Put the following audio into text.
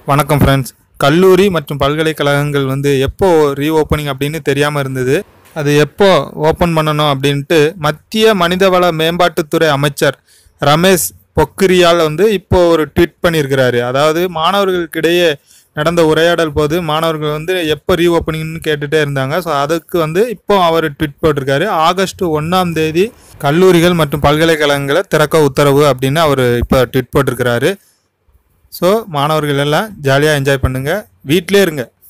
வணக்கம் ஃப்ரெண்ட்ஸ் கல்லூரி மற்றும் பல்கலைக்கழகங்கள் வந்து எப்போ ரீஓப்பனிங் அப்படின்னு தெரியாமல் இருந்தது அது எப்போ ஓப்பன் பண்ணணும் அப்படின்ட்டு மத்திய மனிதவள மேம்பாட்டுத்துறை அமைச்சர் ரமேஷ் பொக்ரியால் வந்து இப்போ ஒரு ட்வீட் பண்ணியிருக்கிறாரு அதாவது மாணவர்களுக்கிடையே நடந்த உரையாடல் போது மாணவர்கள் வந்து எப்போ ரீஓப்பனிங்னு கேட்டுகிட்டே இருந்தாங்க ஸோ அதுக்கு வந்து இப்போ அவர் ட்வீட் போட்டிருக்காரு ஆகஸ்ட் ஒன்றாம் தேதி கல்லூரிகள் மற்றும் பல்கலைக்கழகங்களை திறக்க உத்தரவு அப்படின்னு அவர் இப்போ ட்வீட் போட்டிருக்கிறாரு ஸோ மாணவர்கள் எல்லாம் ஜாலியாக என்ஜாய் பண்ணுங்கள் வீட்டிலே இருங்க